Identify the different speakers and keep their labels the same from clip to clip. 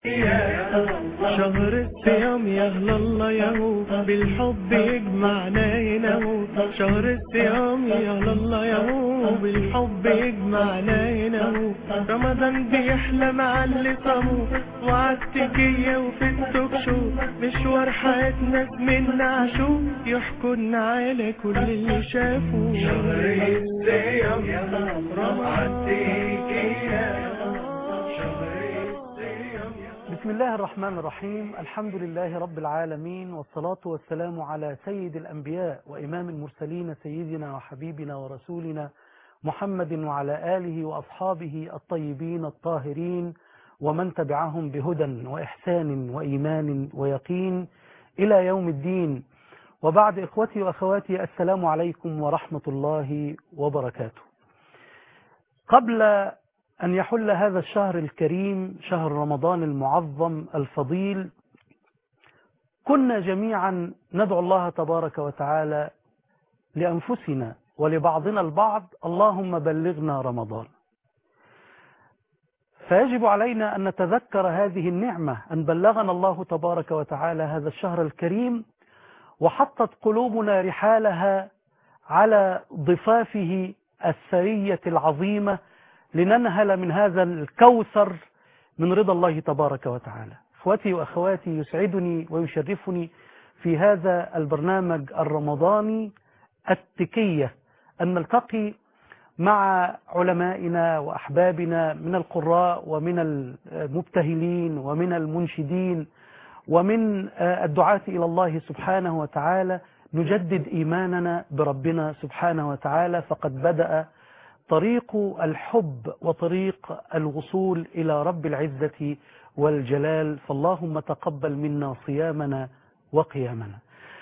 Speaker 1: شهر الصيام يا أهل الله يهو بالحب يجمعنا هنا هو شهر الصيام يا أهل الله يهو بالحب يجمعنا هنا هو رمضان بيحلى مع اللي صاموا وعالتكية وفي التوك شو مشوار حياتنا زميلنا عاشو يحكوا على كل اللي شافوا شهر الصيام يا عالتكية
Speaker 2: بسم الله الرحمن الرحيم الحمد لله رب العالمين والصلاة والسلام على سيد الأنبياء وإمام المرسلين سيدنا وحبيبنا ورسولنا محمد وعلى آله وأصحابه الطيبين الطاهرين ومن تبعهم بهدى وإحسان وإيمان ويقين إلى يوم الدين وبعد إخوتي وأخواتي السلام عليكم ورحمة الله وبركاته قبل أن يحل هذا الشهر الكريم شهر رمضان المعظم الفضيل كنا جميعا ندعو الله تبارك وتعالى لأنفسنا ولبعضنا البعض اللهم بلغنا رمضان فيجب علينا أن نتذكر هذه النعمة أن بلغنا الله تبارك وتعالى هذا الشهر الكريم وحطت قلوبنا رحالها على ضفافه الثرية العظيمة لننهل من هذا الكوثر من رضا الله تبارك وتعالى اخوتي واخواتي يسعدني ويشرفني في هذا البرنامج الرمضاني التكية أن نلتقي مع علمائنا وأحبابنا من القراء ومن المبتهلين ومن المنشدين ومن الدعاة إلى الله سبحانه وتعالى نجدد إيماننا بربنا سبحانه وتعالى فقد بدأ طريق الحب وطريق الوصول إلى رب العزة والجلال فاللهم تقبل منا صيامنا وقيامنا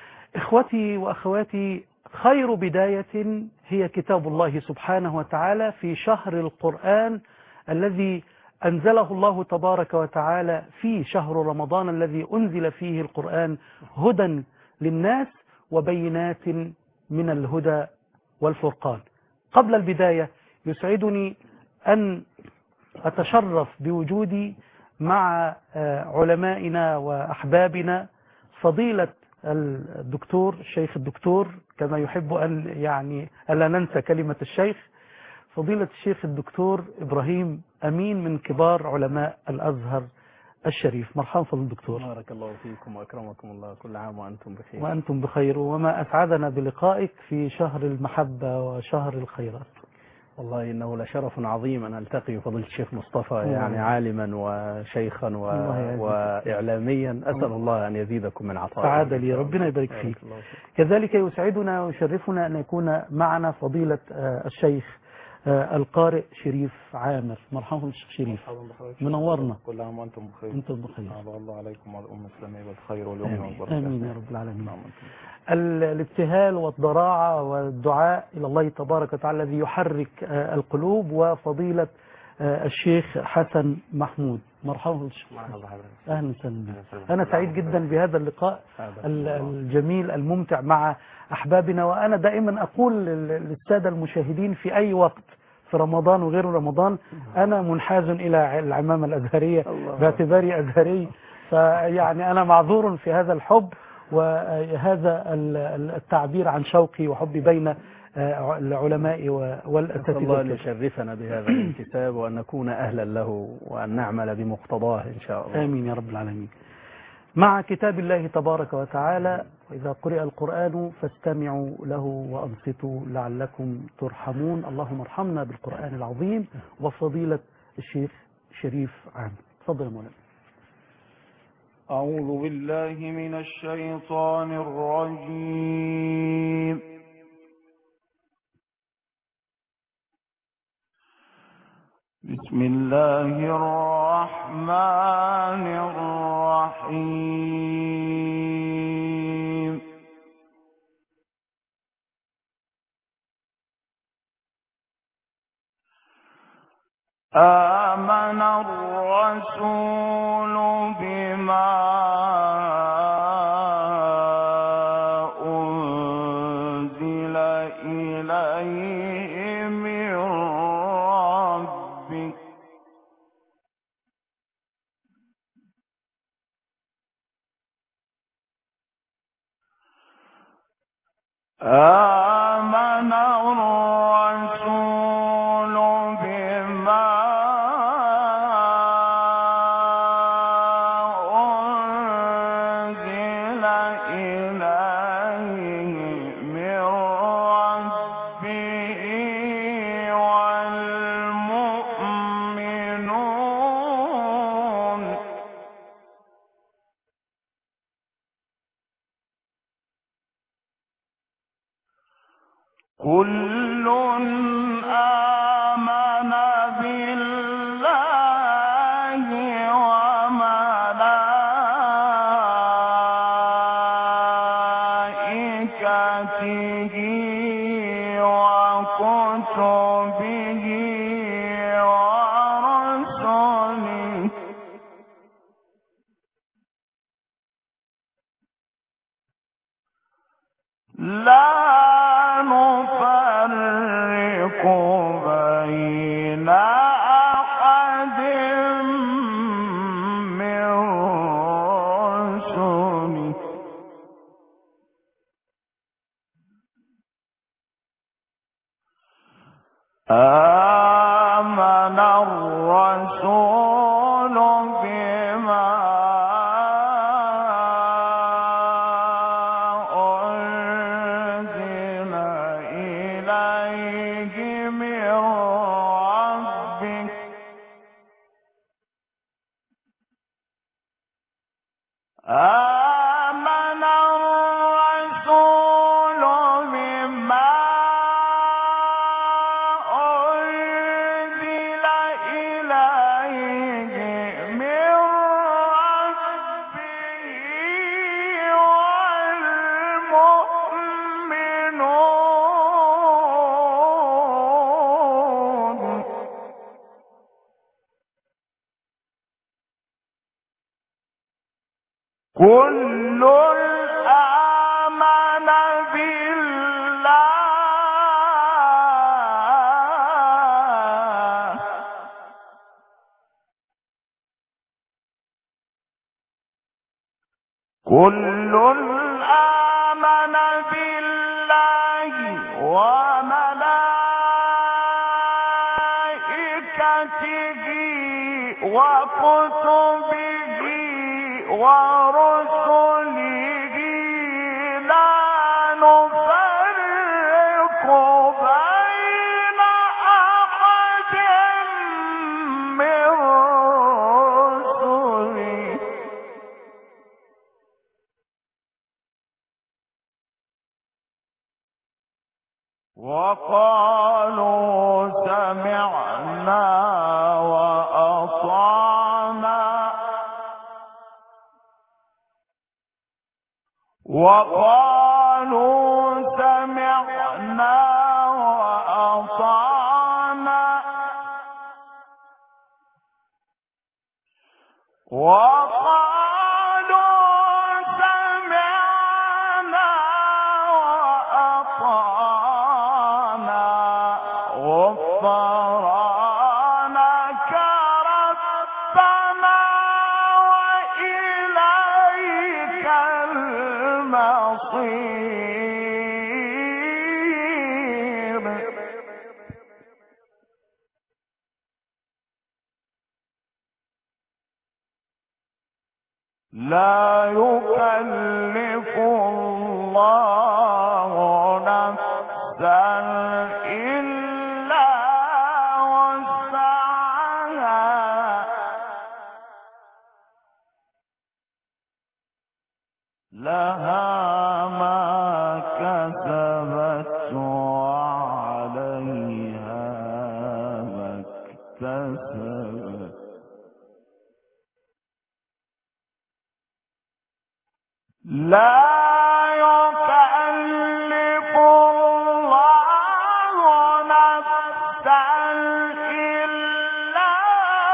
Speaker 2: إخوتي وأخواتي خير بداية هي كتاب الله سبحانه وتعالى في شهر القرآن الذي أنزله الله تبارك وتعالى في شهر رمضان الذي أنزل فيه القرآن هدى للناس وبينات من الهدى والفرقان قبل البداية يسعدني أن أتشرف بوجودي مع علمائنا وأحبابنا فضيلة الدكتور الشيخ الدكتور كما يحب أن يعني ألا ننسى كلمة الشيخ فضيلة الشيخ الدكتور إبراهيم أمين من كبار علماء الأزهر الشريف مرحبا فضل الدكتور
Speaker 3: بارك الله فيكم وأكرمكم الله كل عام وأنتم بخير
Speaker 2: وأنتم بخير وما أسعدنا بلقائك في شهر المحبة وشهر الخيرات
Speaker 3: والله إنه لشرف عظيم أن ألتقي بفضيلة الشيخ مصطفى يعني عالما وشيخا و... وإعلاميا أسأل الله أن يزيدكم من عطائه
Speaker 2: سعادة لي ربنا يبارك فيك كذلك يسعدنا ويشرفنا أن يكون معنا فضيلة الشيخ القارئ شريف عامر مرحبا الشيخ شريف منورنا
Speaker 4: كل عام وانتم بخير
Speaker 2: انتم بخير
Speaker 4: على الله عليكم وعلى الامه الاسلاميه بالخير واليوم
Speaker 2: آمين.
Speaker 4: والبركه
Speaker 2: امين يا رب العالمين الابتهال والضراعه والدعاء الى الله تبارك وتعالى الذي يحرك القلوب وفضيله الشيخ حسن محمود مرحبا الشيخ اهلا وسهلا انا سعيد جدا بهذا اللقاء الجميل الممتع مع احبابنا وانا دائما اقول للساده المشاهدين في اي وقت في رمضان وغير رمضان انا منحاز الى العمامه الازهريه باعتباري ازهري فيعني انا معذور في هذا الحب وهذا التعبير عن شوقي وحبي بين العلماء والأساتذة
Speaker 3: الله أن يشرفنا بهذا الانتساب وأن نكون أهلا له وأن نعمل بمقتضاه إن شاء الله
Speaker 2: آمين يا رب العالمين مع كتاب الله تبارك وتعالى وإذا قرئ القرآن فاستمعوا له وأنصتوا لعلكم ترحمون اللهم ارحمنا بالقرآن العظيم وفضيلة الشيخ شريف عام تفضل يا مولانا
Speaker 4: أعوذ بالله من الشيطان الرجيم بسم الله الرحمن الرحيم آمن الرسول بما أنزل إليه من ربه آمن الرسول بما أنزل إليه من ربه والمؤمنون كل آمن بالله وملائكته وكتبه ورسله لا نفرق بين أحد من رسله آمن الرسول بما أنزل إليه من ربه آمن الرسول بما أنزل إليه من ربه والمؤمنون كل آمن بالله كل آمن بالله وملائكته وكتبه ورسله لا نفرق بين أحد من رسله وقالوا سمعنا وأطعنا وقالوا سمعنا وأطعنا وقالوا سمعنا وأطعنا غفرانك ربنا وإليك المصير لا يكلف الله نفسا إلا وسعها لها ما كسبت وعليها ما اكتسبت لا يكلف الله نفسا إلا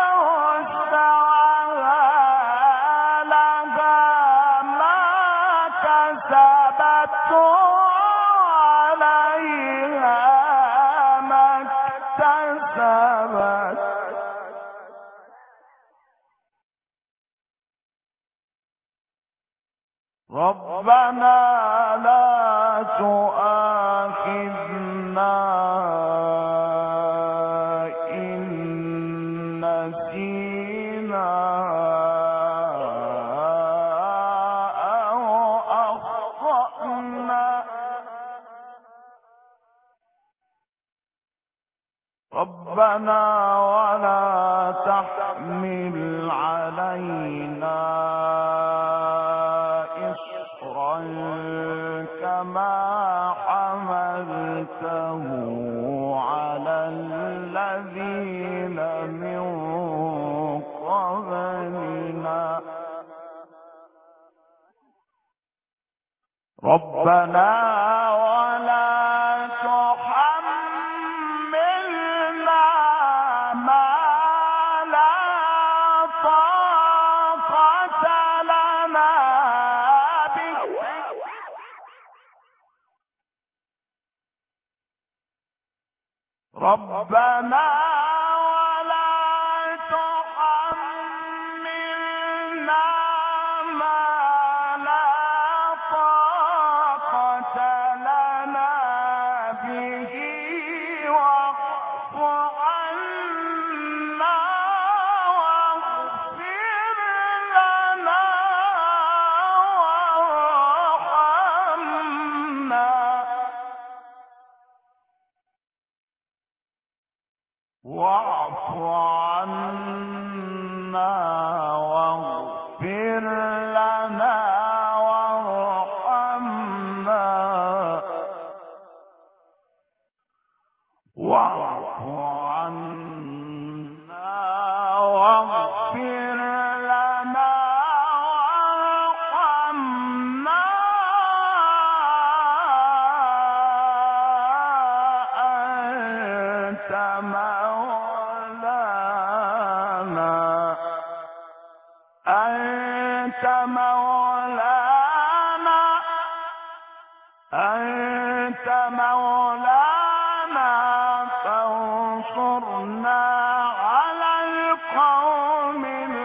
Speaker 4: وسعها لها ما كسبت وعليها ما اكتسبت ربنا لا تؤاخذنا إن نسينا أو أخطأنا ربنا ولا تحمل علينا إصرا كما حملته على الذين من قبلنا ربنا ولا تحملنا ما لا طاقة لنا به ربنا ولا تحملنا ما لا طاقة لنا به واعف عنا واغفر لنا وارحمنا واعف عنا واغفر لنا وارحمنا واعف عنا واغفر لنا وارحمنا أنت مولانا أنت مولانا أنت مولانا فانصرنا على القوم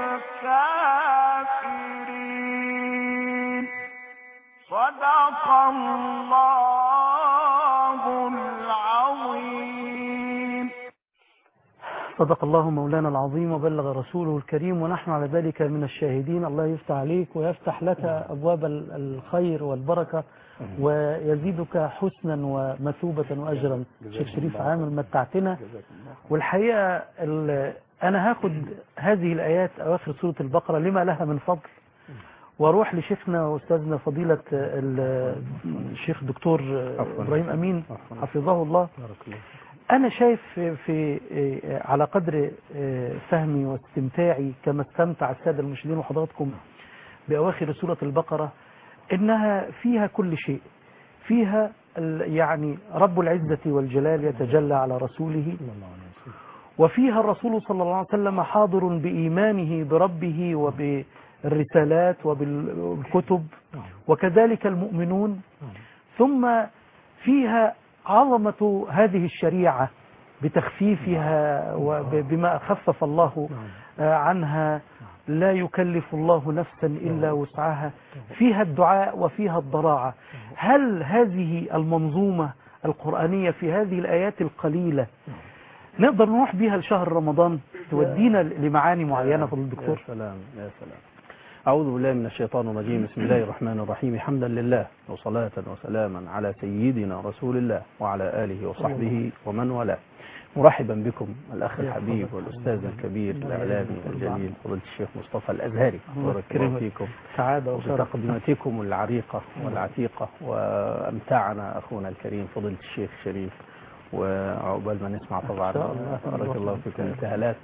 Speaker 4: الكافرين صدق الله العظيم
Speaker 2: صدق الله مولانا العظيم وبلغ رسوله الكريم ونحن على ذلك من الشاهدين الله يفتح عليك ويفتح لك أبواب ال- الخير والبركة ويزيدك حسنا ومثوبة وأجرا شيخ شريف عامر متعتنا والحقيقة ال- أنا هاخد هذه الآيات أواخر سورة البقرة لما لها من فضل واروح لشيخنا واستاذنا فضيلة ال- الشيخ دكتور
Speaker 3: عفواً.
Speaker 2: إبراهيم أمين
Speaker 3: عفواً.
Speaker 2: حفظه الله
Speaker 3: بارك الله
Speaker 2: أنا شايف في, في آه، على قدر آه، فهمي واستمتاعي كما استمتع السادة المشاهدين وحضراتكم بأواخر سورة البقرة إنها فيها كل شيء فيها ال- يعني رب العزة والجلال يتجلى على رسوله وفيها الرسول صلى الله عليه وسلم حاضر بإيمانه بربه وبالرسالات وبالكتب وكذلك المؤمنون ثم فيها عظمة هذه الشريعة بتخفيفها وبما خفف الله آه، عنها لا يكلف الله نفسا إلا وسعها فيها الدعاء وفيها الضراعة هل هذه المنظومة القرآنية في هذه الآيات القليلة نقدر نروح بيها لشهر رمضان تودينا لمعاني معينة فضل الدكتور
Speaker 3: يا سلام يا سلام أعوذ بالله من الشيطان الرجيم بسم الله الرحمن الرحيم حمدا لله وصلاة وسلاما على سيدنا رسول الله وعلى آله وصحبه ومن والاه مرحبا بكم الأخ الحبيب والأستاذ الكبير الإعلامي الجليل فضيلة الشيخ مصطفى الأزهري
Speaker 2: الله
Speaker 3: بارك الله
Speaker 2: يكرمك.
Speaker 3: فيكم
Speaker 2: سعادة وشرف
Speaker 3: وبتقدمتكم العريقة والعتيقة وأمتعنا أخونا الكريم فضيلة الشيخ شريف وعقبال ما نسمع طبعا
Speaker 2: إن شاء الله.
Speaker 3: بارك الله فيكم انتهالات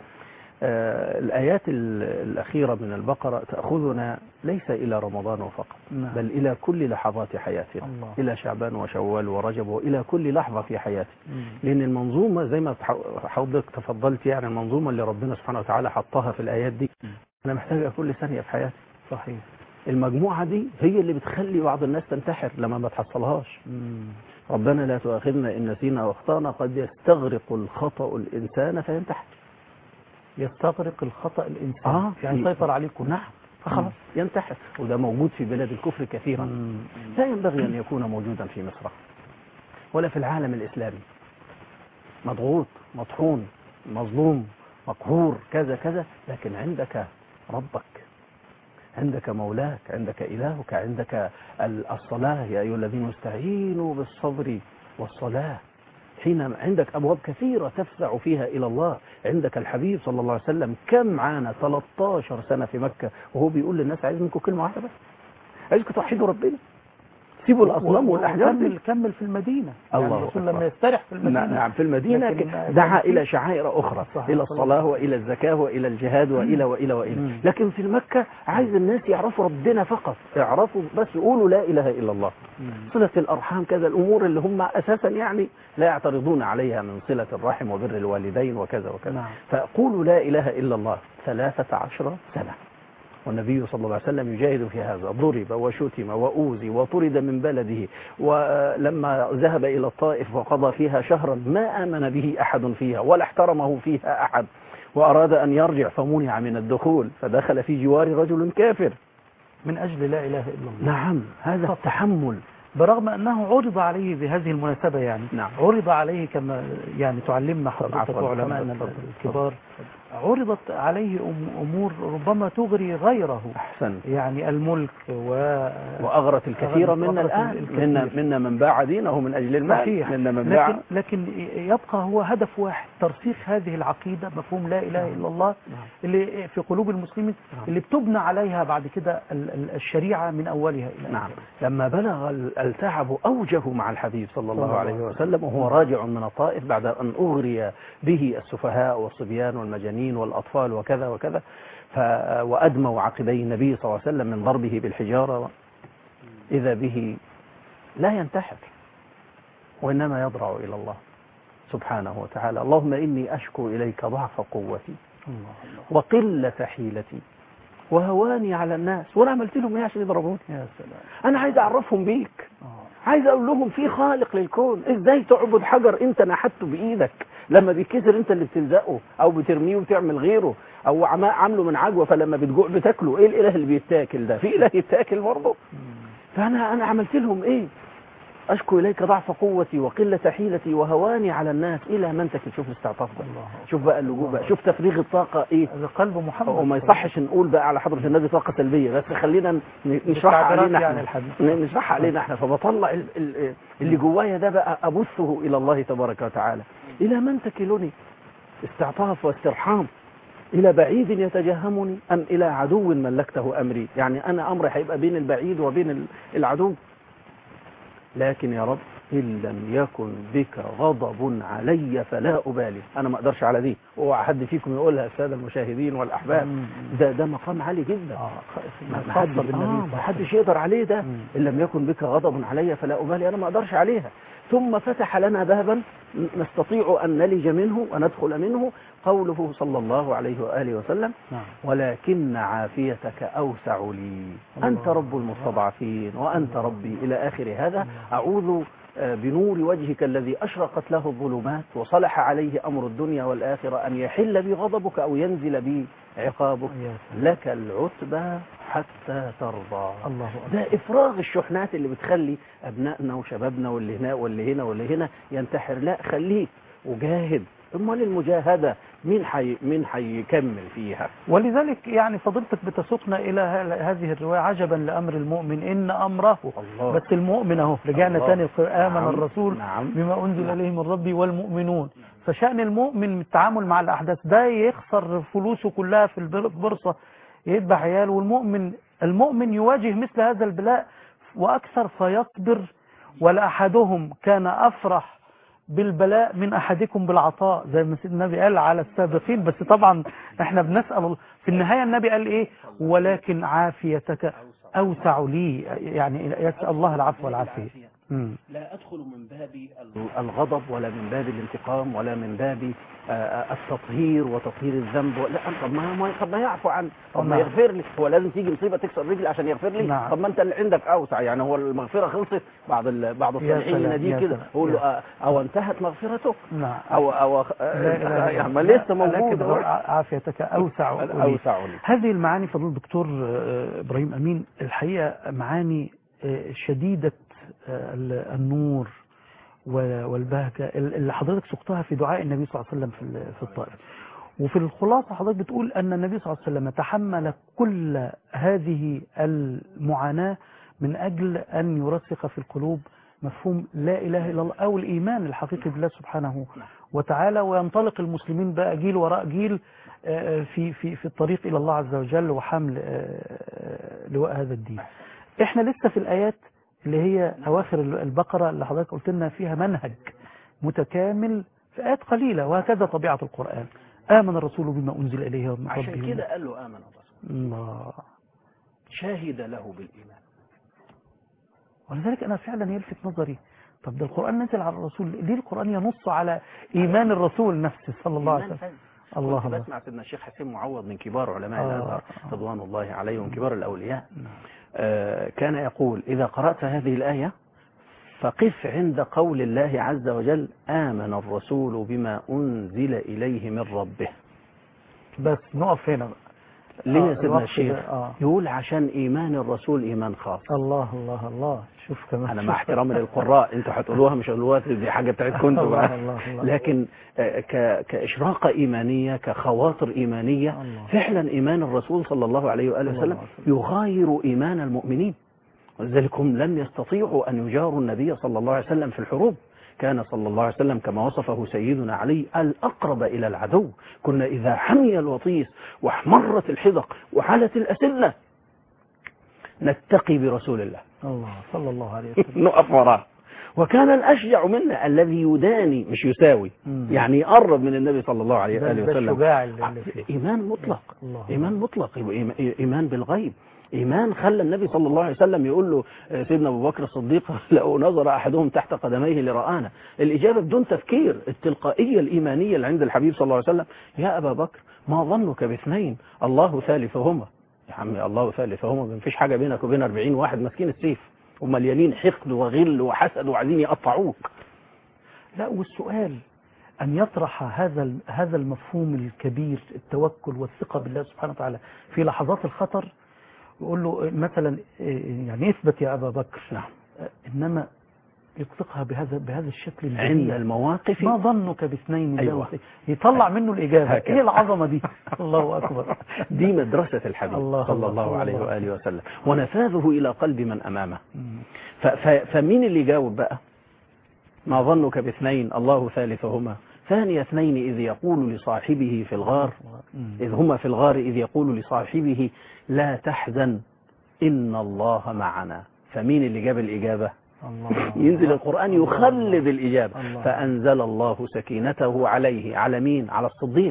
Speaker 3: آه، الآيات ال- الأخيرة من البقرة تأخذنا ليس إلى رمضان فقط
Speaker 2: نعم.
Speaker 3: بل إلى كل لحظات حياتنا
Speaker 2: الله.
Speaker 3: إلى شعبان وشوال ورجب وإلى كل لحظة في حياتنا
Speaker 2: مم.
Speaker 3: لأن المنظومة زي ما تح- حضرتك تفضلت يعني المنظومة اللي ربنا سبحانه وتعالى حطها في الآيات دي أنا محتاجها كل ثانية في حياتي
Speaker 2: صحيح
Speaker 3: المجموعة دي هي اللي بتخلي بعض الناس تنتحر لما ما تحصلهاش
Speaker 2: مم.
Speaker 3: ربنا لا تؤاخذنا إن نسينا واخطأنا قد يستغرق الخطأ الإنسان فينتحر
Speaker 2: يستغرق الخطأ الإنسان
Speaker 3: آه،
Speaker 2: يعني
Speaker 3: في-
Speaker 2: سيطر عليكم
Speaker 3: نعم فخلاص ينتحر وده موجود في بلاد الكفر كثيرا
Speaker 2: مم.
Speaker 3: لا ينبغي أن يكون موجودا في مصر ولا في العالم الإسلامي مضغوط مطحون مظلوم مقهور كذا كذا لكن عندك ربك عندك مولاك عندك إلهك عندك ال- الصلاة يا أيها الذين استعينوا بالصبر والصلاة حين عندك أبواب كثيرة تفزع فيها إلى الله عندك الحبيب صلى الله عليه وسلم كم عانى 13 سنة في مكة وهو بيقول للناس عايز منكم كلمة واحدة بس عايزكم توحدوا ربنا سيبوا الأصنام والأحجار دي
Speaker 2: كمل كمل في المدينة
Speaker 3: الله
Speaker 2: يعني الرسول
Speaker 3: أكبر.
Speaker 2: لما يسترح في المدينة
Speaker 3: نعم نعم، في المدينة
Speaker 2: لكن
Speaker 3: ك-
Speaker 2: ما-
Speaker 3: دعا
Speaker 2: كان
Speaker 3: إلى شعائر أخرى
Speaker 2: صح،
Speaker 3: إلى
Speaker 2: صح.
Speaker 3: الصلاة وإلى الزكاة وإلى الجهاد وإلى وإلى وإلى
Speaker 2: مم.
Speaker 3: لكن في مكة عايز الناس يعرفوا ربنا فقط يعرفوا بس يقولوا لا إله إلا الله
Speaker 2: مم.
Speaker 3: صلة الأرحام كذا الأمور اللي هم أساسا يعني لا يعترضون عليها من صلة الرحم وبر الوالدين وكذا وكذا
Speaker 2: نعم.
Speaker 3: فقولوا لا إله إلا الله ثلاثة عشر سنة والنبي صلى الله عليه وسلم يجاهد في هذا ضرب وشتم وأوذي وطرد من بلده ولما ذهب إلى الطائف وقضى فيها شهرا ما آمن به أحد فيها ولا احترمه فيها أحد وأراد أن يرجع فمنع من الدخول فدخل في جوار رجل كافر
Speaker 2: من أجل لا إله إلا الله
Speaker 3: نعم هذا التحمل
Speaker 2: برغم أنه عرض عليه بهذه المناسبة يعني
Speaker 3: نعم.
Speaker 2: عرض عليه كما يعني تعلمنا
Speaker 3: طب
Speaker 2: حضرتك
Speaker 3: عفواً،
Speaker 2: وعلمائنا
Speaker 3: اتفضل،
Speaker 2: الكبار عرضت عليه أم- أمور ربما تغري غيره
Speaker 3: أحسن
Speaker 2: يعني الملك و
Speaker 3: وأغرت الكثير
Speaker 2: أغرت-
Speaker 3: منا
Speaker 2: أغرت
Speaker 3: الآن
Speaker 2: الكثير.
Speaker 3: منا, منا من باع دينه من أجل المال
Speaker 2: صحيح
Speaker 3: منا من باع
Speaker 2: لكن لكن يبقى هو هدف واحد ترسيخ هذه العقيدة مفهوم لا إله إلا الله
Speaker 3: نعم.
Speaker 2: اللي في قلوب المسلمين
Speaker 3: نعم.
Speaker 2: اللي بتبنى عليها بعد كده ال- ال- الشريعة من أولها إلى
Speaker 3: نعم
Speaker 2: آخرها.
Speaker 3: لما بلغ ال- التعب أوجه مع الحبيب صلى الله
Speaker 2: الله
Speaker 3: عليه
Speaker 2: عليه
Speaker 3: وسلم وهو راجع من الطائف بعد أن أغري به السفهاء والصبيان والمجانين والأطفال وكذا وكذا ف... وأدموا عقبي النبي صلى الله عليه وسلم من ضربه بالحجارة إذا به لا ينتحر وإنما يضرع إلى الله سبحانه وتعالى اللهم إني أشكو إليك ضعف قوتي
Speaker 2: الله الله
Speaker 3: وقلة حيلتي وهواني على الناس وأنا عملت لهم إيه عشان يضربوني
Speaker 2: يا سلام
Speaker 3: أنا عايز أعرفهم بيك
Speaker 2: آه.
Speaker 3: عايز اقول لهم في خالق للكون ازاي تعبد حجر انت نحته بايدك لما بيتكسر انت اللي بتلزقه او بترميه وتعمل غيره او عم- عامله من عجوه فلما بتجوع بتاكله ايه الاله اللي بيتاكل ده في اله يتاكل برضه فانا انا عملت لهم ايه اشكو اليك ضعف قوتي وقله حيلتي وهواني على الناس الى من تكل شوف الاستعطاف ده
Speaker 2: الله
Speaker 3: شوف بقى اللجوء بقى شوف تفريغ الطاقه ايه
Speaker 2: هذا قلب محمد
Speaker 3: وما يصحش نقول بقى على حضرة النبي طاقة سلبية بس خلينا ن- نشرحها
Speaker 2: بالتعبيرات
Speaker 3: علينا
Speaker 2: يعني
Speaker 3: احنا
Speaker 2: الحديث.
Speaker 3: ن- نشرحها علينا احنا فبطلع ال- ال- اللي جوايا ده بقى أبثه إلى الله تبارك وتعالى إلى من تكلني استعطاف واسترحام إلى بعيد يتجهمني أم إلى عدو ملكته أمري يعني أنا أمري هيبقى بين البعيد وبين ال- العدو لكن يا رب إن لم يكن بك غضب علي فلا أبالي أنا ما أقدرش على دي اوعى حد فيكم يقولها السادة المشاهدين والأحباب
Speaker 2: مم.
Speaker 3: ده ده مقام عالي جدا
Speaker 2: آه.
Speaker 3: ما
Speaker 2: خاصة
Speaker 3: حد
Speaker 2: بالنبي
Speaker 3: آه
Speaker 2: صلى
Speaker 3: ما
Speaker 2: الله عليه
Speaker 3: حدش يقدر عليه ده
Speaker 2: مم.
Speaker 3: إن لم يكن بك غضب علي فلا أبالي أنا ما أقدرش عليها ثم فتح لنا بابا نستطيع أن نلج منه وندخل منه قوله صلى الله عليه وآله وسلم
Speaker 2: نعم
Speaker 3: ولكن عافيتك أوسع لي أنت رب المستضعفين وأنت ربي إلى آخر هذا أعوذ آه، بنور وجهك الذي أشرقت له الظلمات وصلح عليه أمر الدنيا والآخرة أن يحل بي غضبك أو ينزل بي عقابك
Speaker 2: يا سلام.
Speaker 3: لك العتبى حتى ترضى
Speaker 2: الله أكبر
Speaker 3: ده إفراغ الشحنات اللي بتخلي أبنائنا وشبابنا واللي هنا واللي هنا واللي هنا ينتحر لا خليك وجاهد امال المجاهدة مين حي مين حيكمل فيها
Speaker 2: ولذلك يعني فضيلتك بتسوقنا إلى ه- هذه الرواية عجبا لأمر المؤمن إن أمره
Speaker 3: الله
Speaker 2: بس المؤمن أهو رجعنا
Speaker 3: الله.
Speaker 2: تاني في آمن
Speaker 3: نعم.
Speaker 2: الرسول
Speaker 3: نعم.
Speaker 2: بما أنزل
Speaker 3: نعم.
Speaker 2: إليه من ربي والمؤمنون فشأن المؤمن من التعامل مع الأحداث ده يخسر فلوسه كلها في البر- البورصة يذبح عياله والمؤمن المؤمن يواجه مثل هذا البلاء وأكثر فيصبر ولأحدهم كان أفرح بالبلاء من أحدكم بالعطاء زي ما سيدنا النبي قال على السابقين بس طبعا احنا بنسأل الله- في النهاية النبي قال ايه ولكن عافيتك أوسع لي يعني يسأل الله العفو والعافية مم.
Speaker 3: لا أدخل من باب الغضب ولا من باب الانتقام ولا من باب آه، آه، التطهير وتطهير الذنب لا طب ما ما- طب ما يعفو عنه طب ما
Speaker 2: نعم.
Speaker 3: يغفر لي هو لازم تيجي مصيبه تكسر رجلي عشان يغفر لي
Speaker 2: نعم.
Speaker 3: طب ما انت اللي عندك اوسع يعني هو المغفره خلصت بعض ال- بعض
Speaker 2: يا
Speaker 3: الصالحين
Speaker 2: سلام،
Speaker 3: يناديه
Speaker 2: يا
Speaker 3: كده
Speaker 2: سلام،
Speaker 3: يقول له
Speaker 2: يا
Speaker 3: آه، او انتهت مغفرتك
Speaker 2: نعم
Speaker 3: او او
Speaker 2: لا إله إلا
Speaker 3: يعني ما
Speaker 2: الله.
Speaker 3: لسه موجود
Speaker 2: لكن
Speaker 3: أهو.
Speaker 2: عافيتك أوسع أولي.
Speaker 3: اوسع لي
Speaker 2: هذه المعاني فضيلة الدكتور آه، إبراهيم أمين الحقيقة معاني آه، شديدة آه، ال- النور و- والبهجة اللي حضرتك سقتها في دعاء النبي صلى الله عليه وسلم في ال- في الطائف وفي الخلاصة حضرتك بتقول أن النبي صلى الله عليه وسلم تحمل كل هذه المعاناة من أجل أن يرسخ في القلوب مفهوم لا إله إلا الله أو الإيمان الحقيقي بالله سبحانه وتعالى وينطلق المسلمين بقى جيل وراء جيل آه، في في في الطريق إلى الله عز وجل وحمل آه، لواء هذا الدين احنا لسه في الآيات اللي هي أواخر البقرة اللي حضرتك قلت لنا فيها منهج متكامل في آيات قليلة وهكذا طبيعة القرآن آمن الرسول بما أنزل إليه من
Speaker 3: عشان
Speaker 2: ربه
Speaker 3: كده قال له امن الرسول
Speaker 2: الله
Speaker 3: شاهد له بالايمان
Speaker 2: ولذلك أنا فعلا يلفت نظري طب ده القرآن نزل على الرسول ليه القرآن ينص على إيمان الرسول نفسه صلى الله عليه
Speaker 3: إيمان
Speaker 2: وسلم
Speaker 3: فذ.
Speaker 2: الله
Speaker 3: كنت
Speaker 2: الله
Speaker 3: بسمع سيدنا الشيخ حسين معوض من كبار علماء
Speaker 2: آه.
Speaker 3: الازهر رضوان الله عليهم كبار الاولياء
Speaker 2: نعم.
Speaker 3: آه، كان يقول إذا قرأت هذه الآية فقف عند قول الله عز وجل آمن الرسول بما أنزل إليه من ربه
Speaker 2: بس نقف هنا بقى
Speaker 3: ليه
Speaker 2: آه،
Speaker 3: يا سيدنا
Speaker 2: الوقت
Speaker 3: الشيخ
Speaker 2: ده، آه.
Speaker 3: يقول عشان إيمان الرسول إيمان خاص
Speaker 2: الله الله الله شوف كمان
Speaker 3: أنا
Speaker 2: شوف.
Speaker 3: مع احترامي للقراء أنتوا هتقولوها مش هتقولوها دي حاجة بتاعتكم أنتوا
Speaker 2: الله
Speaker 3: بقى
Speaker 2: الله الله.
Speaker 3: لكن آه، ك- كإشراقة إيمانية كخواطر إيمانية
Speaker 2: الله.
Speaker 3: فعلا إيمان الرسول صلى الله عليه وآله
Speaker 2: صلى الله
Speaker 3: وسلم
Speaker 2: عليه وسلم. يغاير
Speaker 3: يغاير إيمان المؤمنين ولذلك هم لم يستطيعوا أن يجاروا النبي صلى الله عليه وسلم في الحروب كان صلى الله عليه وسلم كما وصفه سيدنا علي الأقرب إلى العدو كنا إذا حمي الوطيس واحمرت الحدق وحالت الأسلة نتقي برسول الله
Speaker 2: الله صلى الله عليه وسلم
Speaker 3: نقف وراه وكان الأشجع منا الذي يداني مش يساوي
Speaker 2: مم.
Speaker 3: يعني يقرب من النبي صلى الله عليه
Speaker 2: ده-
Speaker 3: وآله
Speaker 2: ده
Speaker 3: وسلم
Speaker 2: الشجاع اللي- اللي فيه.
Speaker 3: إيمان مطلق
Speaker 2: الله.
Speaker 3: إيمان مطلق يبقى إيم- إيمان بالغيب إيمان خلى النبي صلى الله عليه وسلم يقول له آه، سيدنا أبو بكر الصديق لو نظر أحدهم تحت قدميه لرآنا الإجابة بدون تفكير التلقائية الإيمانية اللي عند الحبيب صلى الله عليه وسلم يا أبا بكر ما ظنك باثنين الله ثالثهما يا عمي الله ثالثهما ما فيش حاجة بينك وبين 40 واحد ماسكين السيف ومليانين حقد وغل وحسد وعايزين يقطعوك
Speaker 2: لا والسؤال أن يطرح هذا ال- هذا المفهوم الكبير التوكل والثقة بالله سبحانه وتعالى في لحظات الخطر ويقول له مثلا إيه، يعني اثبت يا أبا بكر
Speaker 3: نعم
Speaker 2: إنما يطلقها بهذا بهذا الشكل
Speaker 3: عند
Speaker 2: البديع
Speaker 3: المواقف
Speaker 2: ما ظنك باثنين
Speaker 3: أيوة.
Speaker 2: الله وث- يطلع منه الإجابة
Speaker 3: هكذا.
Speaker 2: إيه العظمة دي الله أكبر
Speaker 3: دي مدرسة الحبيب
Speaker 2: الله
Speaker 3: صلى
Speaker 2: الله
Speaker 3: الله
Speaker 2: صلى
Speaker 3: عليه
Speaker 2: الله.
Speaker 3: وآله وسلم ونفاذه إلى قلب من أمامه
Speaker 2: مم.
Speaker 3: ف- ف- فمين اللي جاوب بقى ما ظنك باثنين الله ثالثهما ثاني اثنين إذ يقول لصاحبه في الغار
Speaker 2: مم.
Speaker 3: إذ هما في الغار إذ يقول لصاحبه لا تحزن إن الله معنا فمين اللي جاب الإجابة
Speaker 2: الله
Speaker 3: ينزل القرآن
Speaker 2: الله.
Speaker 3: يخلد الإجابة
Speaker 2: الله.
Speaker 3: فأنزل الله سكينته عليه على مين على الصديق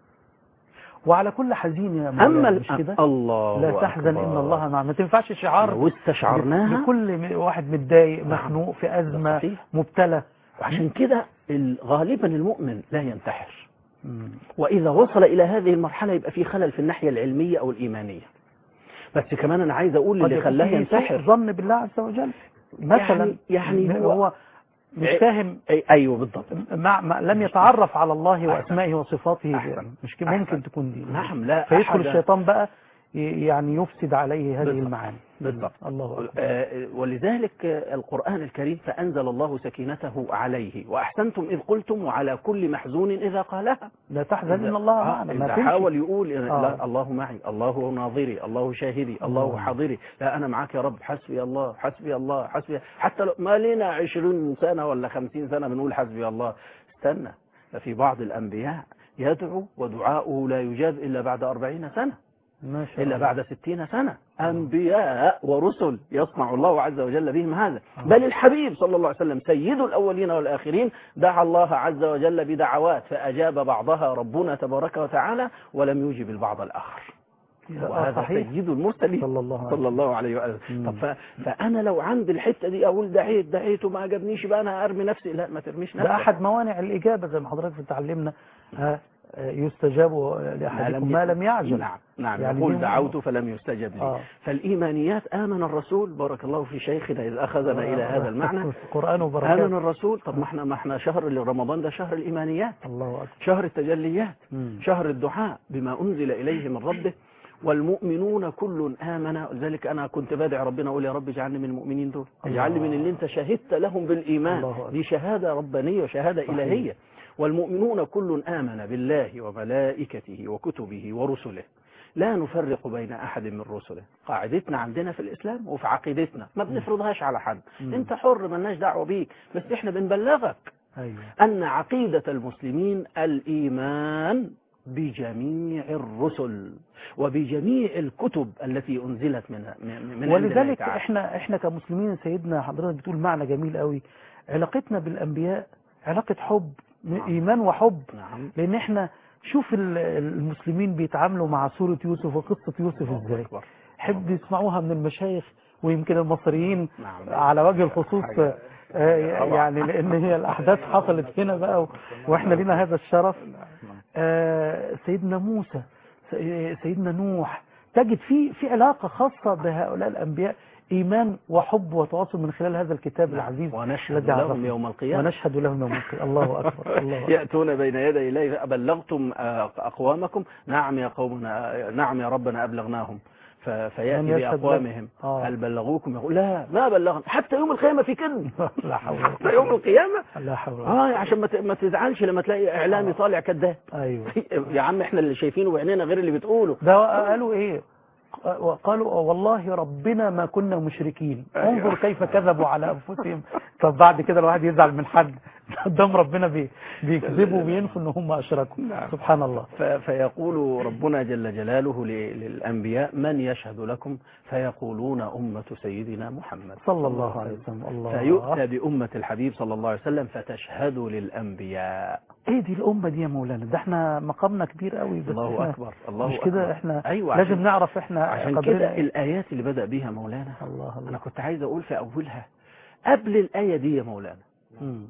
Speaker 2: وعلى كل حزين يا
Speaker 3: أما
Speaker 2: مولانا
Speaker 3: ال-
Speaker 2: مش كده
Speaker 3: الله
Speaker 2: لا تحزن
Speaker 3: أكبر.
Speaker 2: إن الله معنا ما تنفعش شعار
Speaker 3: لو استشعرناها
Speaker 2: لكل م- واحد متضايق
Speaker 3: نعم.
Speaker 2: مخنوق في
Speaker 3: ده
Speaker 2: أزمة
Speaker 3: صحيح.
Speaker 2: مبتلى
Speaker 3: وعشان كده ال- غالبا المؤمن لا ينتحر
Speaker 2: مم.
Speaker 3: وإذا وصل إلى هذه المرحلة يبقى في خلل في الناحية العلمية أو الإيمانية بس كمان أنا عايز أقول
Speaker 2: قد
Speaker 3: اللي
Speaker 2: يكون
Speaker 3: خلاه
Speaker 2: فيه سوء
Speaker 3: ينتحر
Speaker 2: ظن بالله عز وجل مثلا
Speaker 3: يعني هو-
Speaker 2: هو مش
Speaker 3: أي-
Speaker 2: فاهم
Speaker 3: أي أيوه بالضبط
Speaker 2: مع مع لم يتعرف على الله
Speaker 3: أحسن.
Speaker 2: وأسمائه وصفاته
Speaker 3: أحسن.
Speaker 2: مش كده ممكن
Speaker 3: أحسن.
Speaker 2: تكون دي
Speaker 3: نعم لا
Speaker 2: فيدخل
Speaker 3: أحد-
Speaker 2: الشيطان بقى ي- يعني يفسد عليه هذه
Speaker 3: بالضبط.
Speaker 2: المعاني
Speaker 3: بالضبط.
Speaker 2: الله أكبر
Speaker 3: آه، ولذلك آه، القرآن الكريم فأنزل الله سكينته عليه وأحسنتم إذ قلتم وعلى كل محزون إذا قالها
Speaker 2: لا تحزن إن الله
Speaker 3: آه،
Speaker 2: معنا ما
Speaker 3: إذا
Speaker 2: تمشي.
Speaker 3: حاول يقول إن
Speaker 2: آه.
Speaker 3: لا الله معي الله ناظري الله شاهدي الله
Speaker 2: الله.
Speaker 3: حاضري لا أنا معاك يا رب حسبي الله حسبي الله حسبي حتى لو ما لنا عشرين سنة ولا خمسين سنة بنقول حسبي الله استنى ففي بعض الأنبياء يدعو ودعاؤه لا يجاب إلا بعد أربعين سنة
Speaker 2: ما شاء
Speaker 3: إلا
Speaker 2: الله.
Speaker 3: بعد ستين سنة أنبياء ورسل يصنع الله عز وجل بهم هذا بل الحبيب صلى الله عليه وسلم سيد الأولين والآخرين دعا الله عز وجل بدعوات فأجاب بعضها ربنا تبارك وتعالى ولم يجب البعض الآخر
Speaker 2: آه،
Speaker 3: وهذا
Speaker 2: صحيح.
Speaker 3: سيد المرسلين
Speaker 2: صلى الله عليه
Speaker 3: صلى الله عليه وآله
Speaker 2: مم.
Speaker 3: طب ف... فأنا لو عند الحتة دي أقول دعيت دعيت وما عجبنيش بقى أنا أرمي نفسي لا ما ترميش نفسك
Speaker 2: ده أحد موانع الإجابة زي ما حضرتك بتعلمنا ها آه، يستجاب لأحدكم ما لم يعجل
Speaker 3: نعم نعم
Speaker 2: يعني
Speaker 3: يقول
Speaker 2: دي-
Speaker 3: دعوت فلم يستجب لي
Speaker 2: آه.
Speaker 3: فالإيمانيات آمن الرسول بارك الله في شيخنا إذ أخذنا إلى هذا المعنى
Speaker 2: القرآن
Speaker 3: آمن
Speaker 2: وبركاته
Speaker 3: الرسول طب ما احنا ما احنا شهر رمضان ده شهر الإيمانيات
Speaker 2: الله أكبر
Speaker 3: شهر التجليات
Speaker 2: مم.
Speaker 3: شهر الدعاء بما أنزل إليه من ربه والمؤمنون كل آمن لذلك أنا كنت بادع ربنا أقول يا رب اجعلني من المؤمنين دول
Speaker 2: الله.
Speaker 3: اجعلني من اللي أنت شهدت لهم بالإيمان
Speaker 2: الله أكبر.
Speaker 3: دي شهادة ربانية وشهادة
Speaker 2: صحيح.
Speaker 3: إلهية والمؤمنون كل آمن بالله وملائكته وكتبه ورسله لا نفرق بين أحد من رسله قاعدتنا عندنا في الإسلام وفي عقيدتنا ما بنفرضهاش على حد
Speaker 2: مم.
Speaker 3: أنت حر ملناش دعوة بيك بس إحنا بنبلغك
Speaker 2: أيوه
Speaker 3: أن عقيدة المسلمين الإيمان بجميع الرسل وبجميع الكتب التي أنزلت من من من عند الله
Speaker 2: ولذلك
Speaker 3: تعالى.
Speaker 2: احنا احنا كمسلمين سيدنا حضرتك بتقول معنى جميل قوي علاقتنا بالانبياء علاقه حب
Speaker 3: نعم.
Speaker 2: ايمان وحب
Speaker 3: نعم
Speaker 2: لان احنا شوف ال- المسلمين بيتعاملوا مع سوره يوسف وقصه يوسف
Speaker 3: الله
Speaker 2: ازاي
Speaker 3: أكبر.
Speaker 2: حب يسمعوها من المشايخ ويمكن المصريين
Speaker 3: نعم.
Speaker 2: على وجه الخصوص
Speaker 3: حاجة-
Speaker 2: آه،
Speaker 3: طبعا.
Speaker 2: يعني لان هي الاحداث حصلت هنا بقى و- واحنا لنا هذا الشرف آه، سيدنا موسى سي- سيدنا نوح تجد في في علاقه خاصه بهؤلاء الانبياء ايمان وحب وتواصل من خلال هذا الكتاب العزيز
Speaker 3: ونشهد
Speaker 2: الذي
Speaker 3: لهم
Speaker 2: عرفنا.
Speaker 3: يوم القيامة
Speaker 2: ونشهد لهم يوم القيامه الله اكبر الله أكبر.
Speaker 3: يأتون بين يدي الله بلغتم آه، أقوامكم نعم يا قومنا آه، نعم يا ربنا أبلغناهم ف-
Speaker 2: من
Speaker 3: فيأتي
Speaker 2: يشهد
Speaker 3: بأقوامهم
Speaker 2: لك؟ آه.
Speaker 3: هل بلغوكم يقول لا ما بلغنا حتى يوم القيامة في كده
Speaker 2: لا حول ولا
Speaker 3: حتى يوم القيامة
Speaker 2: لا حول ولا
Speaker 3: اه عشان ما ت- ما تزعلش لما تلاقي اعلامي طالع كذاب
Speaker 2: ايوه
Speaker 3: يا عم احنا اللي شايفينه بعينينا غير اللي بتقوله
Speaker 2: ده قالوا ايه وقالوا والله ربنا ما كنا مشركين
Speaker 3: أيوة.
Speaker 2: انظر كيف كذبوا على انفسهم طب بعد كده الواحد يزعل من حد قدام ربنا بي بيكذبوا وبينفوا ان هم اشركوا سبحان الله
Speaker 3: ف- فيقول ربنا جل جلاله ل- للأنبياء من يشهد لكم فيقولون أمة سيدنا محمد
Speaker 2: صلى الله عليه وسلم الله
Speaker 3: فيؤتى بأمة الحبيب صلى الله عليه وسلم فتشهد للأنبياء
Speaker 2: ايه دي الامه دي يا مولانا ده احنا مقامنا كبير قوي بس
Speaker 3: الله
Speaker 2: إحنا
Speaker 3: أكبر الله
Speaker 2: مش كده
Speaker 3: أكبر.
Speaker 2: احنا
Speaker 3: أيوة
Speaker 2: لازم
Speaker 3: عشان,
Speaker 2: نعرف احنا
Speaker 3: عشان
Speaker 2: قدرنا
Speaker 3: كده
Speaker 2: إيه.
Speaker 3: الآيات اللي بدأ بيها مولانا
Speaker 2: الله
Speaker 3: أنا
Speaker 2: الله
Speaker 3: كنت عايز أقول في أولها قبل الآية دي يا مولانا
Speaker 2: مم.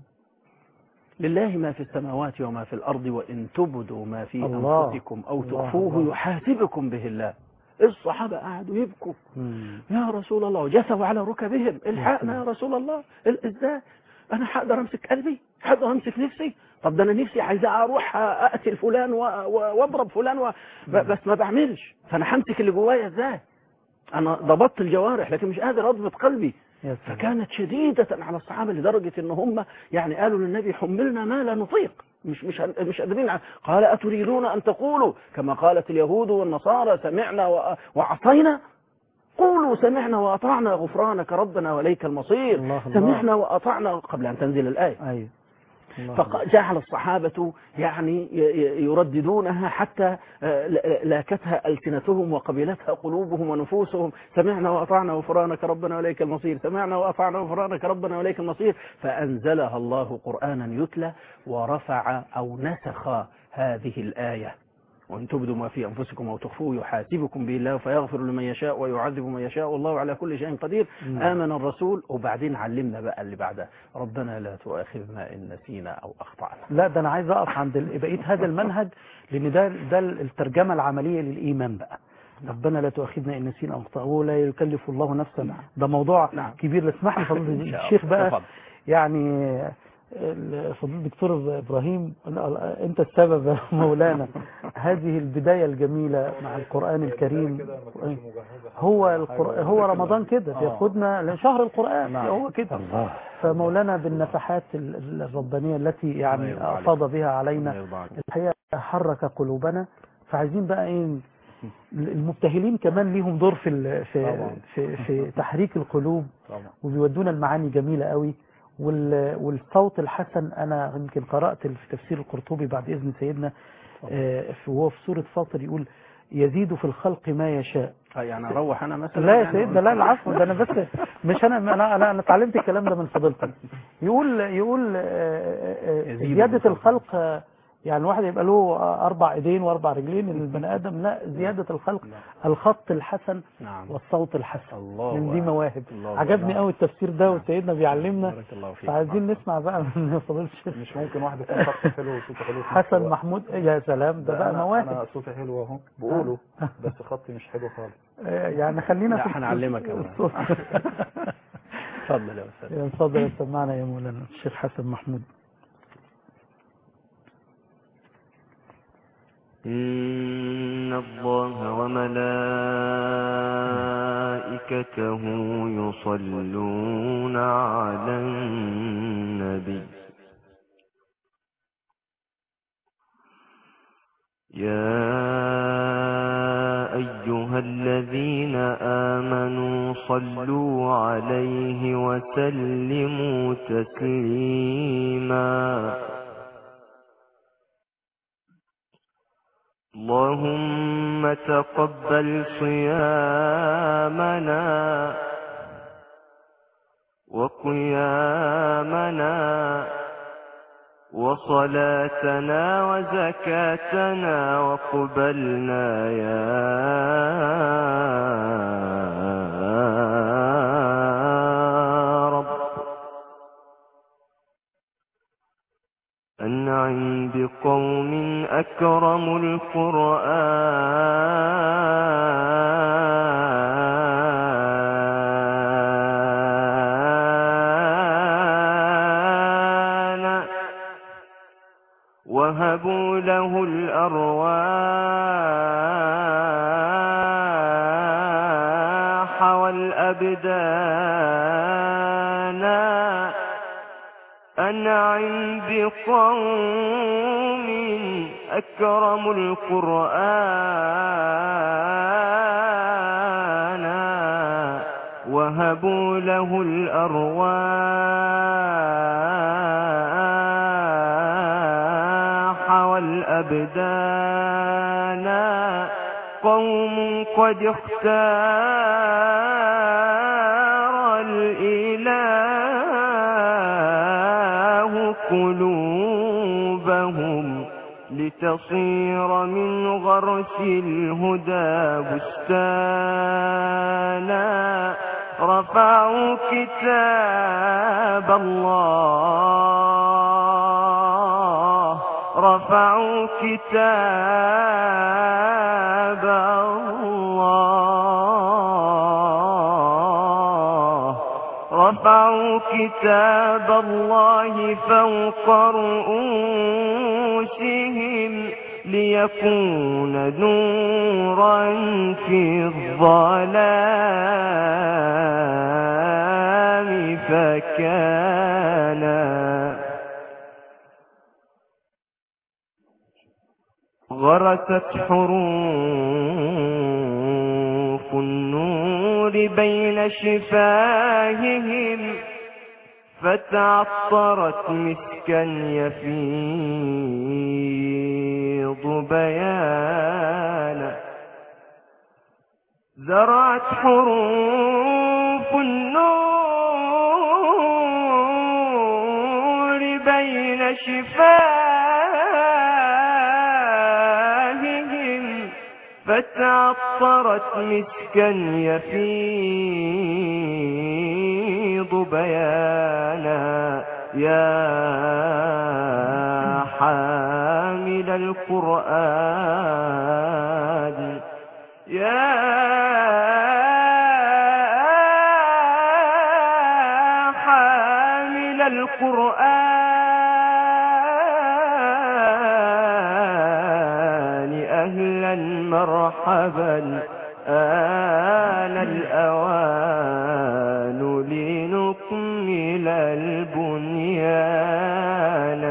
Speaker 3: لله ما في السماوات وما في الأرض وإن تبدوا ما في
Speaker 2: الله.
Speaker 3: أنفسكم أو
Speaker 2: الله،
Speaker 3: تخفوه
Speaker 2: الله.
Speaker 3: يحاسبكم به الله الصحابة قعدوا يبكوا
Speaker 2: مم.
Speaker 3: يا رسول الله وجثوا على ركبهم الحقنا يا رسول الله ال- ازاي انا هقدر امسك قلبي هقدر امسك نفسي طب ده انا نفسي عايز اروح اقتل فلان و- و- واضرب فلان و... ب- بس ما بعملش فانا همسك اللي جوايا ازاي انا ضبطت الجوارح لكن مش قادر اضبط قلبي
Speaker 2: يا سلام
Speaker 3: فكانت شديدة على الصحابة لدرجة ان هم يعني قالوا للنبي حملنا ما لا نطيق مش مش مش قادرين ع- قال اتريدون ان تقولوا كما قالت اليهود والنصارى سمعنا و- وعصينا قولوا سمعنا واطعنا غفرانك ربنا واليك المصير
Speaker 2: الله الله.
Speaker 3: سمعنا واطعنا قبل ان تنزل الايه
Speaker 2: ايوه الله
Speaker 3: فجعل الصحابة يعني ي- ي- يرددونها حتى آه، لا- لاكتها ألسنتهم وقبلتها قلوبهم ونفوسهم سمعنا وأطعنا غفرانك ربنا وإليك المصير سمعنا وأطعنا غفرانك ربنا وإليك المصير فأنزلها الله قرآنا يتلى ورفع أو نسخ هذه الآية وإن تبدوا ما في أنفسكم أو تخفوه يحاسبكم به الله فيغفر لمن يشاء ويعذب من يشاء والله على كل شيء قدير
Speaker 2: مم.
Speaker 3: آمن الرسول وبعدين علمنا بقى اللي بعدها ربنا لا تؤاخذنا إن نسينا أو أخطأنا
Speaker 2: لا ده انا عايز اقف عند ال- بقيه هذا المنهج لان ده ده الترجمه العمليه للايمان بقى ربنا لا تؤاخذنا ان نسينا او اخطانا ولا يكلف الله نفسا
Speaker 3: نعم.
Speaker 2: ده موضوع
Speaker 3: نعم.
Speaker 2: كبير اسمح لي فضيله
Speaker 3: إن شاء الله.
Speaker 2: الشيخ بقى
Speaker 3: تفضل.
Speaker 2: يعني ال- فضيله الدكتور ابراهيم انت السبب يا مولانا هذه البدايه الجميله مع القران الكريم هو القرآن هو رمضان كده بياخدنا لشهر القران هو كده
Speaker 3: الله
Speaker 2: فمولانا بالنفحات ال- ال- الربانية التي
Speaker 3: الله
Speaker 2: يعني
Speaker 3: يرضى عليك.
Speaker 2: أفاض بها
Speaker 3: الله
Speaker 2: علينا
Speaker 3: يرضى عنك.
Speaker 2: الحقيقة حرك قلوبنا فعايزين بقى ايه المبتهلين كمان ليهم دور في ال- في
Speaker 3: طبعا.
Speaker 2: في, في تحريك القلوب
Speaker 3: طبعا
Speaker 2: وبيودونا المعاني جميلة قوي وال- والصوت الحسن انا يمكن قرأت في تفسير القرطبي بعد اذن سيدنا آه، في- وهو في سورة فاطر يقول يزيد في الخلق ما يشاء
Speaker 3: آه، يعني اروح انا مثلا
Speaker 2: لا يا
Speaker 3: يعني
Speaker 2: سيدنا لا العفو ده انا بس مش انا انا انا, أنا اتعلمت الكلام ده من فضيلتك يقول يقول آه، آه،
Speaker 3: يزيد
Speaker 2: زياده
Speaker 3: بالخلق.
Speaker 2: الخلق آه، يعني الواحد يبقى له اربع ايدين واربع رجلين البني ادم لا زياده الخلق الخط الحسن
Speaker 3: نعم
Speaker 2: والصوت الحسن
Speaker 3: الله
Speaker 2: من دي مواهب
Speaker 3: الله
Speaker 2: عجبني
Speaker 3: أكبر.
Speaker 2: قوي التفسير ده وسيدنا بيعلمنا
Speaker 3: بارك الله فيك
Speaker 2: فعايزين نسمع بقى من فضيله الشيخ
Speaker 5: مش ممكن واحد يكون خط حلو وصوته حلو في نفس
Speaker 2: حسن
Speaker 5: الوقت.
Speaker 2: محمود يا سلام ده بقى
Speaker 5: أنا-
Speaker 2: مواهب
Speaker 5: انا صوتي حلو اهو بقوله بس خطي مش حلو خالص
Speaker 2: آه، يعني خلينا
Speaker 3: لا
Speaker 2: في
Speaker 3: هنعلمك يا مولانا.
Speaker 2: الصوت.
Speaker 3: اتفضل يا استاذ
Speaker 2: يا اتفضل سمعنا يا مولانا الشيخ حسن محمود
Speaker 6: إن الله وملائكته يصلون على النبي يا أيها الذين آمنوا صلوا عليه وسلموا تسليما اللهم تقبل صيامنا وقيامنا وصلاتنا وزكاتنا وقبلنا يا رب أنعم بقوم أكرموا القرآن وهبوا له الأرواح والأبدان أنعم بقوم أكرموا القرآن وهبوا له الأرواح والأبدان قوم قد اختار الإله قلوبهم لتصير من غرس الهدى بستانا رفعوا كتاب الله رفعوا كتاب الله رفعوا كتاب الله فوق رؤوسهم ليكون نورا في الظلام فكان غرست حروف النور بين شفاههم فتعطرت مسكا يفيض بيانا زرعت حروف النور بين شفاههم فتعطرت مسكا يفيض بيانا يا حامل القرآن يا حامل القرآن أهلا مرحبا آن الأوان لنكمل البنيان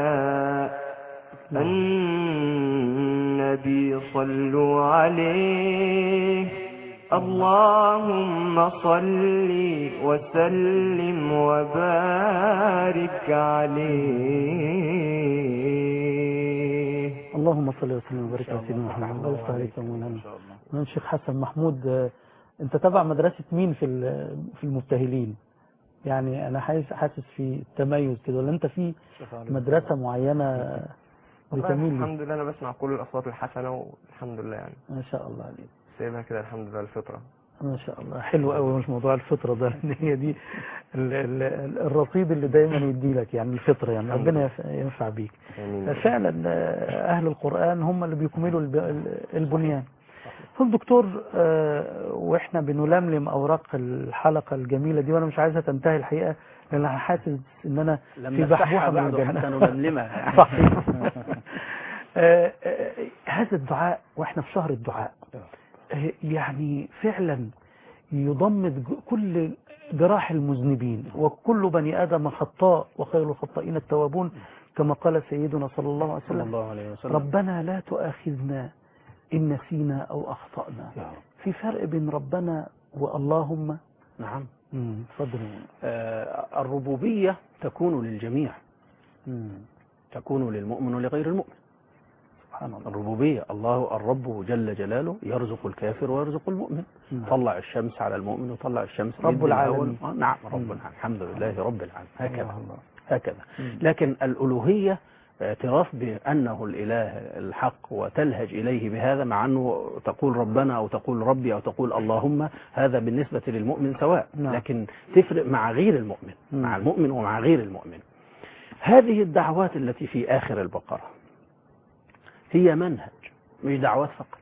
Speaker 6: النبي صلوا عليه اللهم صل وسلم وبارك عليه
Speaker 2: اللهم صل وسلم وبارك على سيدنا محمد الله يفتح عليك يا مولانا مولانا الشيخ حسن محمود آه، انت تبع مدرسة مين في ال- في المبتهلين يعني انا حاسس حاسس في التميز كده ولا انت في مدرسة معينة بتميل ليه؟
Speaker 6: الحمد لله انا بسمع كل الاصوات الحسنه والحمد لله يعني
Speaker 2: ما شاء الله عليك
Speaker 6: سايبها كده الحمد لله الفطره
Speaker 2: ما شاء الله حلو قوي مش موضوع الفطره ده لان هي دي ال- ال- ال- الرصيد اللي دايما يدي لك يعني الفطره يعني
Speaker 6: الحمد
Speaker 2: ربنا يف- ينفع بيك
Speaker 6: امين
Speaker 2: فعلا آه، اهل القران هم اللي بيكملوا الب- ال- البنيان هو الدكتور آه، واحنا بنلملم اوراق الحلقه الجميله دي وانا مش عايزها تنتهي الحقيقه لان انا حاسس ان انا في
Speaker 3: لما
Speaker 2: بحبوحه
Speaker 3: نفتحها
Speaker 2: من
Speaker 3: بعده
Speaker 2: الجنه
Speaker 3: حتى نلملمها
Speaker 2: صحيح آه، آه، هذا الدعاء واحنا في شهر الدعاء آه، يعني فعلا يضمد ج- كل جراح المذنبين وكل بني ادم خطاء وخير الخطائين التوابون كما قال سيدنا صلى الله عليه
Speaker 3: صلى
Speaker 2: وسلم
Speaker 3: الله عليه وسلم
Speaker 2: ربنا لا تؤاخذنا ان نسينا او اخطانا
Speaker 3: يا رب.
Speaker 2: في فرق بين ربنا واللهم
Speaker 3: نعم
Speaker 2: مم، اتفضل
Speaker 3: آه، الربوبية تكون للجميع
Speaker 2: مم،
Speaker 3: تكون للمؤمن ولغير المؤمن
Speaker 2: سبحان الله
Speaker 3: الربوبية الله الرب جل جلاله يرزق الكافر ويرزق المؤمن
Speaker 2: نعم.
Speaker 3: طلع الشمس على المؤمن وطلع الشمس
Speaker 2: رب
Speaker 3: بيد
Speaker 2: العالمين.
Speaker 3: الأول. آه، نعم رب
Speaker 2: مم.
Speaker 3: العالمين الحمد لله رب العالمين هكذا
Speaker 2: الله الله.
Speaker 3: هكذا
Speaker 2: مم.
Speaker 3: لكن الألوهية اعتراف بأنه الإله الحق وتلهج إليه بهذا مع أنه تقول ربنا أو تقول ربي أو تقول اللهم هذا بالنسبة للمؤمن سواء
Speaker 2: نعم.
Speaker 3: لكن تفرق مع غير المؤمن
Speaker 2: مم.
Speaker 3: مع المؤمن ومع غير المؤمن هذه الدعوات التي في آخر البقرة هي منهج مش دعوات فقط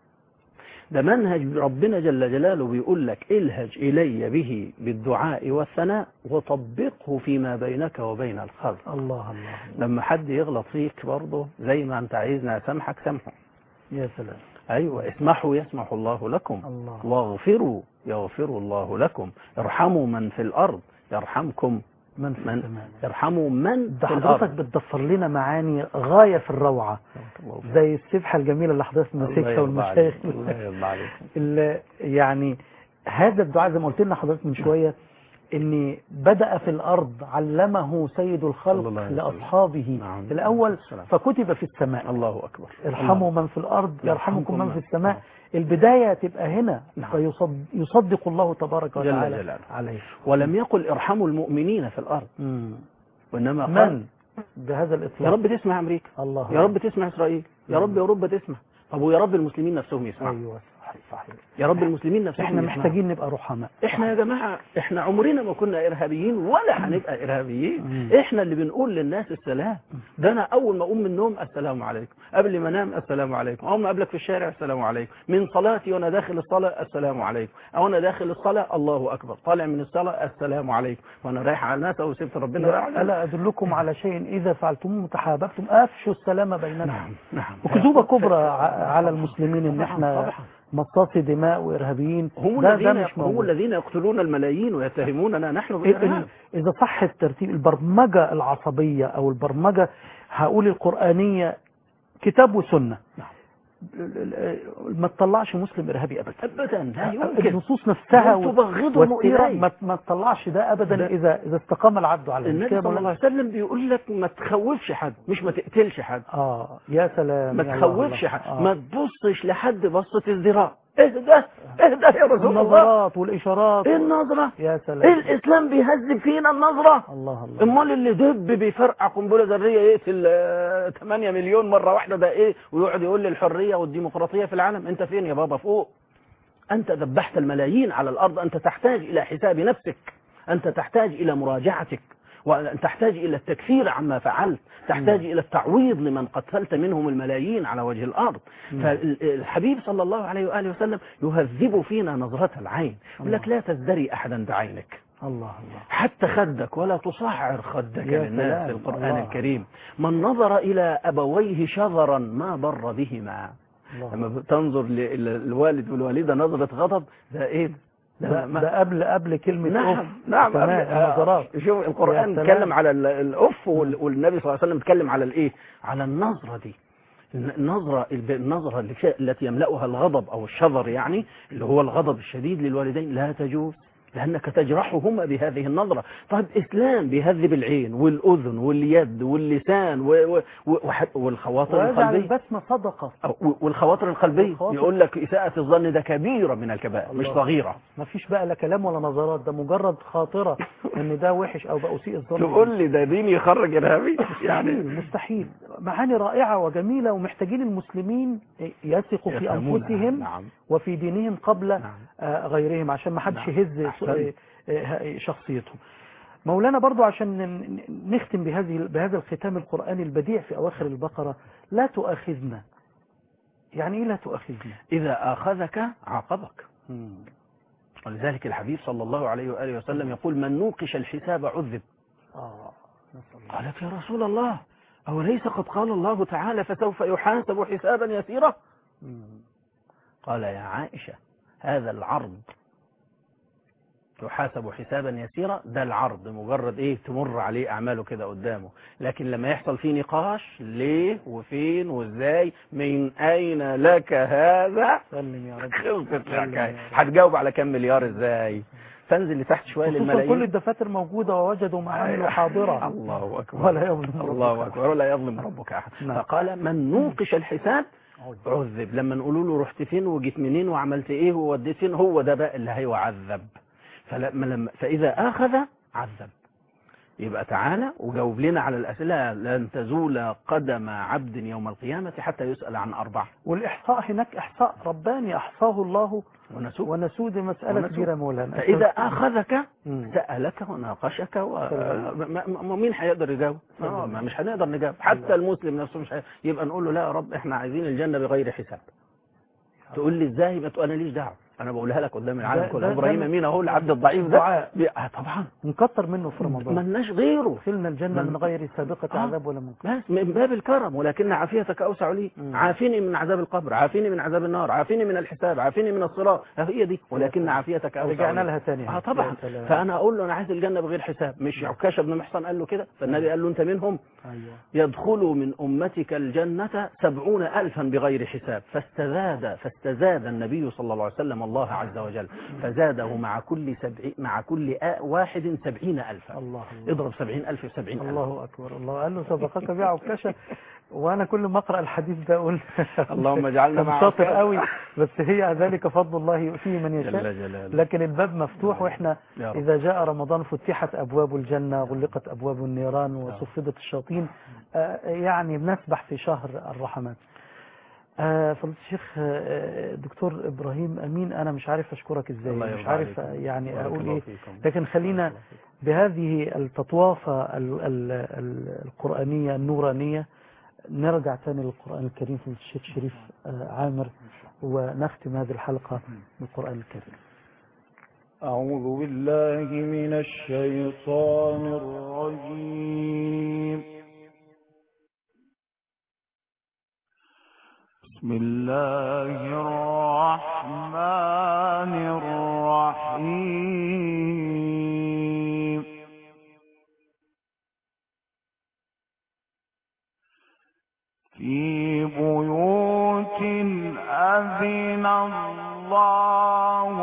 Speaker 3: ده منهج ربنا جل جلاله بيقول لك الهج إلي به بالدعاء والثناء وطبقه فيما بينك وبين الخلق
Speaker 2: الله الله
Speaker 3: لما حد يغلط فيك برضه زي ما انت عايزنا اسامحك سامحه
Speaker 2: يا سلام
Speaker 3: ايوه اسمحوا يسمح الله لكم
Speaker 2: الله
Speaker 3: واغفروا يغفر الله لكم ارحموا من في الارض يرحمكم
Speaker 2: من في
Speaker 3: من
Speaker 2: السماء
Speaker 3: ارحموا من
Speaker 2: ده
Speaker 3: في
Speaker 2: حضرتك
Speaker 3: الارض
Speaker 2: بتضفر لنا معاني غاية في الروعة زي السبحة الجميلة اللي حضرتك
Speaker 3: الله
Speaker 2: مسكتها
Speaker 3: يرضى
Speaker 2: والمشايخ
Speaker 3: عليك. الله يرضى عليك
Speaker 2: اللي يعني هذا الدعاء زي ما قلت لنا حضرتك من شوية ان بدأ في الأرض علمه سيد
Speaker 3: صلى
Speaker 2: الخلق
Speaker 3: الله عليه وسلم.
Speaker 2: لأصحابه
Speaker 3: نعم.
Speaker 2: الأول
Speaker 3: السلام.
Speaker 2: فكتب في السماء
Speaker 3: الله اكبر
Speaker 2: ارحموا
Speaker 3: الله.
Speaker 2: من في الأرض يرحمكم من في
Speaker 3: من-
Speaker 2: السماء البداية تبقى هنا
Speaker 3: نعم.
Speaker 2: فيصدق الله تبارك
Speaker 3: جل
Speaker 2: وتعالى
Speaker 3: جلاله.
Speaker 2: عليه
Speaker 3: ولم يقل ارحموا المؤمنين في الارض
Speaker 2: مم.
Speaker 3: وانما قال
Speaker 2: من بهذا
Speaker 3: يا
Speaker 2: الإطلاق
Speaker 3: رب تسمع امريكا
Speaker 2: الله
Speaker 3: يا رب تسمع اسرائيل يا رب يا رب تسمع طب ويا رب المسلمين نفسهم يسمعوا
Speaker 2: أيوة صحيح صحيح
Speaker 3: يا رب المسلمين نفسهم
Speaker 2: احنا
Speaker 3: يسمعوا.
Speaker 2: محتاجين نبقى رحماء
Speaker 3: احنا يا جماعة احنا عمرنا ما كنا ارهابيين ولا هنبقى ارهابيين
Speaker 2: مم.
Speaker 3: احنا اللي بنقول للناس السلام ده انا اول ما اقوم من النوم السلام عليكم قبل ما انام السلام عليكم اول ما اقابلك في الشارع السلام عليكم من صلاتي وانا داخل الصلاة السلام عليكم او انا داخل الصلاة الله اكبر طالع من الصلاة السلام عليكم وانا رايح على الناس او سبت ربنا رايح على
Speaker 2: ألا أدلكم على شيء إذا فعلتموه تحاببتم أفشوا السلام بينكم
Speaker 3: نعم نعم
Speaker 2: وكذوبة كبرى ع- على المسلمين إن
Speaker 3: طبعاً،
Speaker 2: احنا
Speaker 3: طبعاً.
Speaker 2: مصاصي دماء وإرهابيين
Speaker 3: هم
Speaker 2: ده,
Speaker 3: الذين
Speaker 2: ده مش
Speaker 3: هم
Speaker 2: موجود
Speaker 3: الذين يقتلون الملايين ويتهموننا نحن
Speaker 2: إيه-
Speaker 3: بالارهاب
Speaker 2: إيه- إذا صح الترتيب البرمجة العصبية أو البرمجة هقول القرآنية كتاب وسنة
Speaker 3: نعم.
Speaker 2: ال- ال- ما تطلعش مسلم إرهابي أبدا
Speaker 3: ابدا لا يمكن
Speaker 2: النصوص نفسها
Speaker 3: بل تبغضهم
Speaker 2: واستيلاء
Speaker 3: إليه.
Speaker 2: ما ما تطلعش ده أبدا
Speaker 3: ده-
Speaker 2: إذا إذا استقام العبد عليه
Speaker 3: النبي
Speaker 2: كده
Speaker 3: صلى الله
Speaker 2: مولانا؟
Speaker 3: عليه وسلم بيقول لك ما تخوفش حد مش ما تقتلش حد
Speaker 2: اه يا سلام
Speaker 3: ما
Speaker 2: يا الله
Speaker 3: تخوفش
Speaker 2: الله.
Speaker 3: حد
Speaker 2: آه.
Speaker 3: ما تبصش لحد بصة ازدراء اهدى اهدى يا رسول الله
Speaker 2: النظرات والإشارات
Speaker 3: ايه النظرة
Speaker 2: يا
Speaker 3: ايه
Speaker 2: سلام
Speaker 3: الاسلام بيهذب فينا النظرة
Speaker 2: الله الله
Speaker 3: امال اللي دب بيفرقع قنبله ذريه يقتل آه، 8 مليون مره واحده ده ايه ويقعد يقول لي الحريه والديمقراطيه في العالم انت فين يا بابا فوق انت ذبحت الملايين على الارض انت تحتاج الى حساب نفسك انت تحتاج الى مراجعتك وتحتاج الى التكفير عما فعلت تحتاج الى التعويض لمن قتلت منهم الملايين على وجه الارض فالحبيب صلى الله عليه واله وسلم يهذب فينا نظره العين يقول لك لا تزدري احدا بعينك
Speaker 2: الله الله
Speaker 3: حتى خدك ولا تصعر خدك
Speaker 2: يا
Speaker 3: للناس
Speaker 2: سلام،
Speaker 3: في القرآن
Speaker 2: الله.
Speaker 3: الكريم من نظر إلى أبويه شذرا ما بر بهما
Speaker 2: الله
Speaker 3: لما تنظر للوالد والوالدة نظرة غضب ده إيه ده,
Speaker 2: ده,
Speaker 3: ما-
Speaker 2: ده قبل قبل كلمة
Speaker 3: نعم
Speaker 2: أوف
Speaker 3: نعم
Speaker 2: تمام،
Speaker 3: قبل- آه،
Speaker 2: النظرات
Speaker 3: شوف القرآن
Speaker 2: يا سلام.
Speaker 3: اتكلم على ال- الأف وال- والنبي صلى الله عليه وسلم اتكلم على الإيه على النظرة دي النظرة النظرة اللي- التي يملأها الغضب أو الشظر يعني اللي هو الغضب الشديد للوالدين لا تجوز لأنك تجرحهما بهذه النظرة طيب إسلام بيهذب العين والأذن واليد واللسان و... و... و... وح- والخواطر
Speaker 2: ويجعل
Speaker 3: القلبية
Speaker 2: البسمة صدقة
Speaker 3: أو- والخواطر القلبية
Speaker 2: والخواطر.
Speaker 3: يقول لك إساءة الظن ده كبيرة من الكبائر مش
Speaker 2: الله.
Speaker 3: صغيرة
Speaker 2: ما فيش بقى لا كلام ولا نظرات ده مجرد خاطرة ان ده وحش او بقى اسيء الظن
Speaker 3: تقول لي ده دين يخرج إرهابي
Speaker 2: يعني
Speaker 3: يعني
Speaker 2: مستحيل معاني رائعة وجميلة ومحتاجين المسلمين يثقوا في
Speaker 3: يفهمونها.
Speaker 2: أنفسهم
Speaker 3: نعم
Speaker 2: وفي دينهم قبل
Speaker 3: نعم
Speaker 2: آه، غيرهم عشان ما حدش
Speaker 3: نعم.
Speaker 2: يهز
Speaker 3: أحسنت.
Speaker 2: آه، آه، شخصيته مولانا برضو عشان ن- ن- نختم بهذه بهذا الختام القرآني البديع في أواخر البقرة لا تؤاخذنا يعني إيه لا تؤاخذنا
Speaker 3: إذا آخذك عاقبك ولذلك الحبيب صلى الله عليه وآله وسلم يقول من نوقش الحساب عذب
Speaker 2: آه نسأل الله.
Speaker 3: قالت يا رسول الله أوليس قد قال الله تعالى فسوف يحاسب حسابا يسيرا
Speaker 2: مم.
Speaker 3: قال يا عائشة هذا العرض يحاسب حسابا يسيرا ده العرض مجرد ايه تمر عليه اعماله كده قدامه لكن لما يحصل فيه نقاش ليه وفين وازاي من اين لك هذا
Speaker 2: سلم يا رب
Speaker 3: خلصت
Speaker 2: سلم
Speaker 3: الحكايه
Speaker 2: يا رب.
Speaker 3: هتجاوب على كام مليار ازاي فانزل لتحت شويه
Speaker 2: خصوصا
Speaker 3: للملايين
Speaker 2: كل الدفاتر موجودة ووجدوا معامله حاضرة
Speaker 3: الله اكبر
Speaker 2: ولا يظلم
Speaker 3: الله
Speaker 2: ربك
Speaker 3: اكبر ولا يظلم ربك احد
Speaker 2: نعم.
Speaker 3: فقال من نوقش الحساب عذب لما نقول له رحت فين وجيت منين وعملت ايه ووديت فين هو ده بقى اللي هيعذب فلما لما فاذا اخذ عذب يبقى تعالى وجاوب لنا على الاسئله لن تزول قدم عبد يوم القيامه حتى يسال عن اربع
Speaker 2: والإحصاء هناك إحصاء رباني أحصاه الله
Speaker 3: ونسوق
Speaker 2: ونسوه دي مسألة
Speaker 3: ونسوق.
Speaker 2: كبيرة مولانا
Speaker 3: فاذا اخذك
Speaker 2: مم.
Speaker 3: سالك وناقشك و...
Speaker 2: سلام.
Speaker 3: ما- ما- ما- مين هيقدر يجاوب آه، ما مش هنقدر نجاوب حتى المسلم نفسه مش هي... يبقى نقول له لا يا رب احنا عايزين الجنه بغير حساب تقول لي ازاي ما تقول انا ليش دعوه انا بقولها لك قدام العالم
Speaker 2: ده-
Speaker 3: كله
Speaker 2: ده-
Speaker 3: ابراهيم
Speaker 2: ده-
Speaker 3: مين اهو العبد الضعيف ده
Speaker 2: دعاء.
Speaker 3: بي- آه طبعا
Speaker 2: نكتر منه في رمضان
Speaker 3: ملناش غيره
Speaker 2: دخلنا الجنة
Speaker 3: من-
Speaker 2: من غير سابقة
Speaker 3: آه.
Speaker 2: عذاب ولا منكر
Speaker 3: بس من باب الكرم ولكن عافيتك اوسع لي
Speaker 2: مم.
Speaker 3: عافيني من عذاب القبر عافيني من عذاب النار عافيني من الحساب عافيني من الصراط آه، هي دي ولكن عافيتك اوسع
Speaker 2: رجعنا
Speaker 3: لي.
Speaker 2: لها تاني
Speaker 3: اه طبعا
Speaker 2: يا سلام.
Speaker 3: فانا اقول له انا عايز الجنه بغير حساب مش عكاشه بن محصن قال له كده فالنبي قال له انت منهم
Speaker 2: أيوة.
Speaker 3: يدخل من أمتك الجنة سبعون ألفا بغير حساب فاستزاد فاستزاد النبي صلى الله عليه وسلم الله عز وجل فزاده مع كل سبعين مع كل آ- واحد سبعين ألفا
Speaker 2: الله الله.
Speaker 3: اضرب سبعين ألف في سبعين ألف
Speaker 2: الله أكبر الله قال له سبقك بيع عكاشة وأنا كل ما أقرأ الحديث ده أقول
Speaker 3: اللهم اجعلنا
Speaker 2: أنت
Speaker 3: مع
Speaker 2: شاطر
Speaker 3: عكاشة.
Speaker 2: قوي بس هي ذلك فضل الله يؤتيه من يشاء
Speaker 3: جل جلاله
Speaker 2: لكن الباب مفتوح وإحنا
Speaker 3: يا رب.
Speaker 2: إذا جاء رمضان فتحت أبواب الجنة غلقت أبواب النيران وصفدت الشياطين آه، يعني بنسبح في شهر الرحمات آه، فضيلة الشيخ آه، دكتور إبراهيم أمين أنا مش عارف أشكرك إزاي
Speaker 3: الله
Speaker 2: مش
Speaker 3: يرضى
Speaker 2: عارف
Speaker 3: عليكم.
Speaker 2: آه، يعني
Speaker 3: بارك
Speaker 2: أقول
Speaker 3: الله
Speaker 2: إيه
Speaker 3: فيكم.
Speaker 2: لكن خلينا
Speaker 3: بارك الله فيكم.
Speaker 2: بهذه التطوافة ال- ال- ال- القرآنية النورانية نرجع تاني للقرآن الكريم في الشيخ شريف آه، عامر ونختم هذه الحلقة بالقرآن الكريم
Speaker 5: أعوذ بالله من الشيطان الرجيم بسم الله الرحمن الرحيم في بيوت أذن الله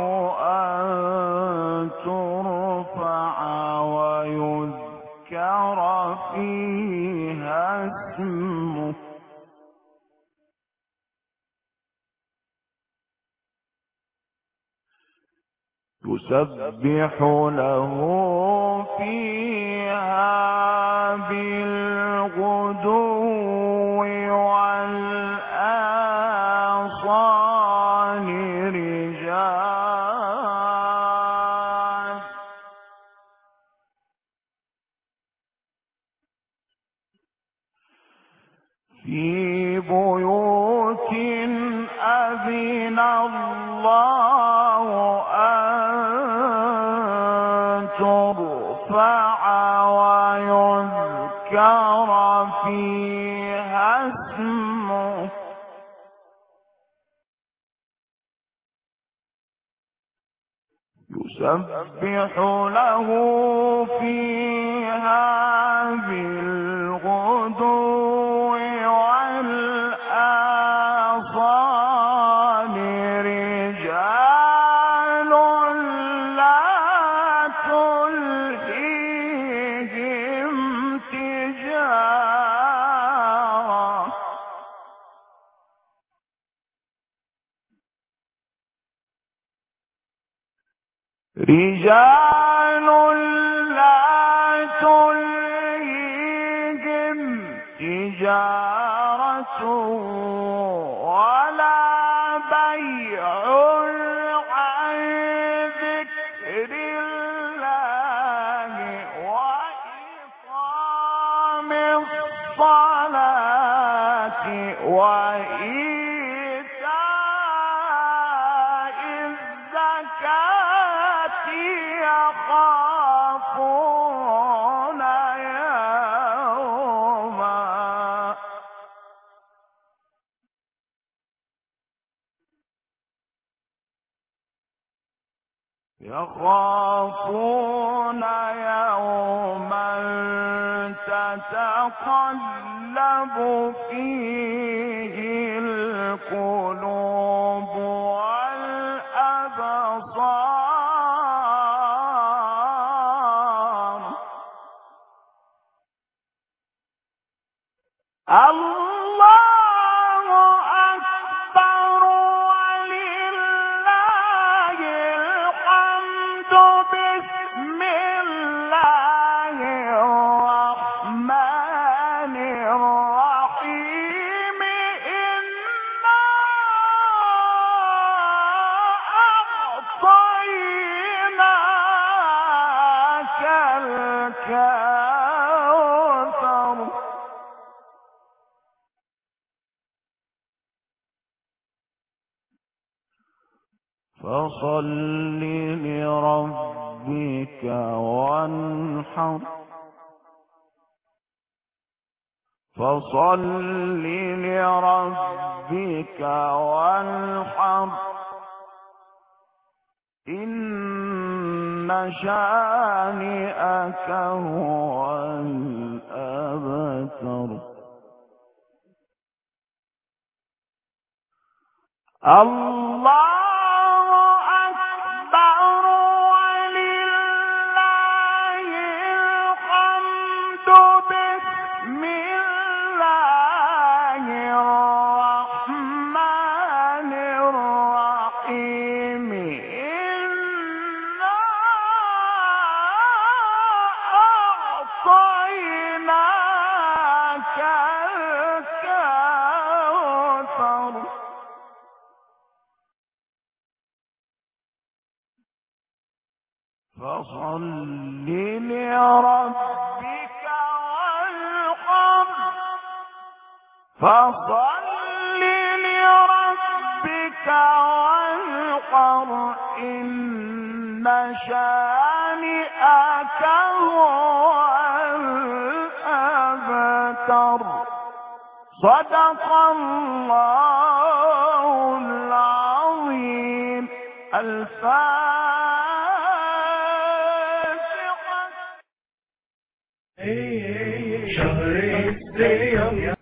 Speaker 5: أن ترفع ويذكر فيها اسمه يسبح له فيها بالغدو والآصال رجال في بيوت أذن الله أن ترفع ويذكر فيها اسمه يسبح له فيها بالغدو والآصال رجال لا
Speaker 4: رجال لا تلهيهم تجارة ولا بيع عن ذكر الله وإقام الصلاة وإيتاء الزكاة يخافون يوما يخافون يوما تتقلب فيه القلوب والأبصار الله أكبر ولله الحمد بسم الله الرحمن الرحيم إنا أعطيناك الكوثر فصل لربك وانحر فصل لربك وانحر إن شانئك هو الأبتر الله أكبر ولله الحمد بسم الله الرحمن الرحيم إنا أعطيناك الكوثر فصل لربك وانحر فصل لربك وانحر إن شانئك هو الأبتر صدق الله العظيم الفاتحة
Speaker 1: شهر الصيام